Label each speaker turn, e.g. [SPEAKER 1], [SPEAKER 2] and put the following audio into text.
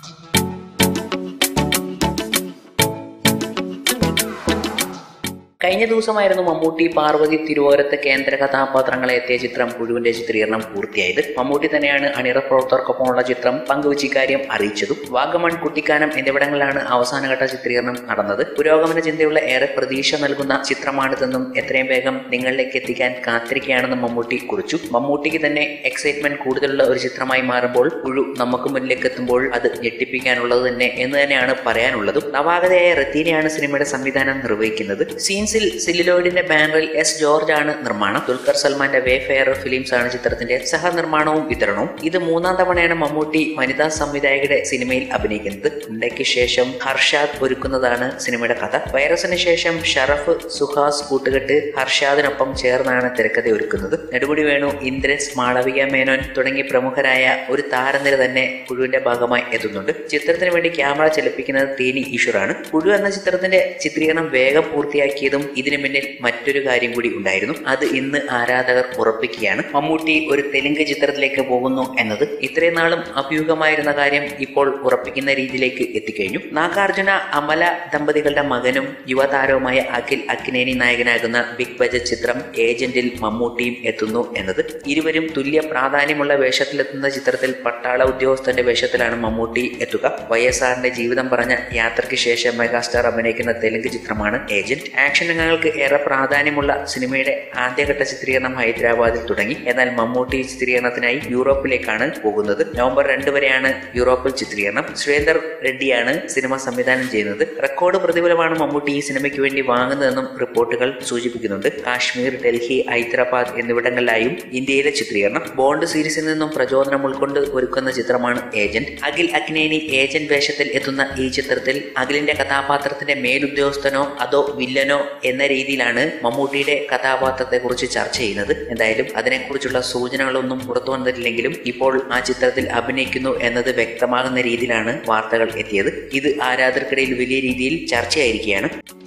[SPEAKER 1] കഴിഞ്ഞ ദിവസമായിരുന്നു മമ്മൂട്ടി പാർവതി തിരുവോരത്ത് കേന്ദ്ര കഥാപാത്രങ്ങളെ എത്തിയ ചിത്രം പുഴുവിന്റെ ചിത്രീകരണം പൂർത്തിയായത് മമ്മൂട്ടി തന്നെയാണ് അണിയറ പ്രവർത്തകർക്കൊപ്പമുള്ള ചിത്രം പങ്കുവച്ച് ഇക്കാര്യം അറിയിച്ചതും വാഗമൺ കുട്ടിക്കാനം എന്നിവിടങ്ങളിലാണ് അവസാനഘട്ട ചിത്രീകരണം നടന്നത് പുരോഗമന ചിന്തയുള്ള ഏറെ പ്രതീക്ഷ നൽകുന്ന ചിത്രമാണിതെന്നും എത്രയും വേഗം നിങ്ങളിലേക്ക് എത്തിക്കാൻ കാത്തിരിക്കുകയാണെന്നും മമ്മൂട്ടി കുറിച്ചു മമ്മൂട്ടിക്ക് തന്നെ എക്സൈറ്റ്മെന്റ് കൂടുതലുള്ള ഒരു ചിത്രമായി മാറുമ്പോൾ പുഴു നമുക്ക് മുന്നിലേക്ക് എത്തുമ്പോൾ അത് ഞെട്ടിപ്പിക്കാനുള്ളത് തന്നെ എന്ന് തന്നെയാണ് പറയാനുള്ളതും നവാഗതയായ റത്തീനയാണ് സിനിമയുടെ സംവിധാനം നിർവഹിക്കുന്നത് സീൻസിൽ സിലിലോയിഡിന്റെ ബാനറിൽ എസ് ജോർജ് ആണ് നിർമ്മാണം ദുൽഖർ സൽമാന്റെ വേ ഫെയർ ഫിലിംസ് ആണ് ചിത്രത്തിന്റെ സഹനിർമ്മാണവും വിതരണവും ഇത് മൂന്നാം തവണയാണ് മമ്മൂട്ടി വനിതാ സംവിധായകയുടെ സിനിമയിൽ അഭിനയിക്കുന്നത് ഉണ്ടയ്ക്ക് ശേഷം ഹർഷാദ് ഒരുക്കുന്നതാണ് സിനിമയുടെ കഥ വൈറസിന് ശേഷം ഷറഫ് സുഹാസ് കൂട്ടുകെട്ട് ഹർഷാദിനൊപ്പം ചേർന്നാണ് തിരക്കഥ ഒരുക്കുന്നത് നെടുമുടി വേണു ഇന്ദ്രൻസ് മാളവിക മേനോൻ തുടങ്ങി പ്രമുഖരായ ഒരു താരനിര തന്നെ പുഴുവിന്റെ ഭാഗമായി എത്തുന്നുണ്ട് ചിത്രത്തിന് വേണ്ടി ക്യാമറ ചലിപ്പിക്കുന്നത് തേനി ഈശ്വറാണ് പുഴു എന്ന ചിത്രത്തിന്റെ ചിത്രീകരണം വേഗം പൂർത്തിയാക്കിയതും ഇതിനു പിന്നിൽ മറ്റൊരു കാര്യം കൂടി ഉണ്ടായിരുന്നു അത് ഇന്ന് ആരാധകർ ഉറപ്പിക്കുകയാണ് മമ്മൂട്ടി ഒരു തെലുങ്ക് ചിത്രത്തിലേക്ക് പോകുന്നു എന്നത് ഇത്രയും നാളും അഭ്യൂഹമായിരുന്ന കാര്യം ഇപ്പോൾ ഉറപ്പിക്കുന്ന രീതിയിലേക്ക് എത്തിക്കഴിഞ്ഞു നാഗാർജുന അമല ദമ്പതികളുടെ മകനും യുവതാരവുമായ അഖിൽ അക്കിനേനി നായകനാകുന്ന ബിഗ് ബജറ്റ് ചിത്രം ഏജന്റിൽ മമ്മൂട്ടിയും എത്തുന്നു എന്നത് ഇരുവരും തുല്യ പ്രാധാന്യമുള്ള വേഷത്തിലെത്തുന്ന ചിത്രത്തിൽ പട്ടാള ഉദ്യോഗസ്ഥന്റെ വേഷത്തിലാണ് മമ്മൂട്ടി എത്തുക വൈ എസ് ആറിന്റെ ജീവിതം പറഞ്ഞ യാത്രയ്ക്ക് ശേഷം മെഗാസ്റ്റാർ അഭിനയിക്കുന്ന തെലുങ്ക് ചിത്രമാണ് ഏജന്റ് ആക്ഷൻ രംഗങ്ങൾക്ക് ഏറെ പ്രാധാന്യമുള്ള സിനിമയുടെ ആദ്യഘട്ട ചിത്രീകരണം ഹൈദരാബാദിൽ തുടങ്ങി എന്നാൽ മമ്മൂട്ടി ചിത്രീകരണത്തിനായി യൂറോപ്പിലേക്കാണ് പോകുന്നത് നവംബർ രണ്ട് വരെയാണ് യൂറോപ്പിൽ ചിത്രീകരണം സുരേന്ദർ റെഡ്ഡിയാണ് സിനിമ സംവിധാനം ചെയ്യുന്നത് റെക്കോർഡ് പ്രതിഫലമാണ് മമ്മൂട്ടി ഈ സിനിമയ്ക്ക് വേണ്ടി വാങ്ങുന്നതെന്നും റിപ്പോർട്ടുകൾ സൂചിപ്പിക്കുന്നുണ്ട് കാശ്മീർ ഡൽഹി ഹൈദരാബാദ് എന്നിവിടങ്ങളിലായും ഇന്ത്യയിലെ ചിത്രീകരണം ബോണ്ട് സീരീസിൽ നിന്നും പ്രചോദനം ഉൾക്കൊണ്ട് ഒരുക്കുന്ന ചിത്രമാണ് ഏജന്റ് അഖിൽ അഗ്നേനി ഏജന്റ് വേഷത്തിൽ എത്തുന്ന ഈ ചിത്രത്തിൽ അഖിലിന്റെ കഥാപാത്രത്തിന്റെ മേലുദ്യോഗസ്ഥനോ അതോ വില്ലനോ എന്ന രീതിയിലാണ് മമ്മൂട്ടിയുടെ കഥാപാത്രത്തെ കുറിച്ച് ചർച്ച ചെയ്യുന്നത് എന്തായാലും അതിനെക്കുറിച്ചുള്ള സൂചനകളൊന്നും പുറത്തു വന്നിട്ടില്ലെങ്കിലും ഇപ്പോൾ ആ ചിത്രത്തിൽ അഭിനയിക്കുന്നു എന്നത് വ്യക്തമാകുന്ന രീതിയിലാണ് വാർത്തകൾ എത്തിയത് ഇത് ആരാധകർക്കിടയിൽ വലിയ രീതിയിൽ ചർച്ചയായിരിക്കുകയാണ്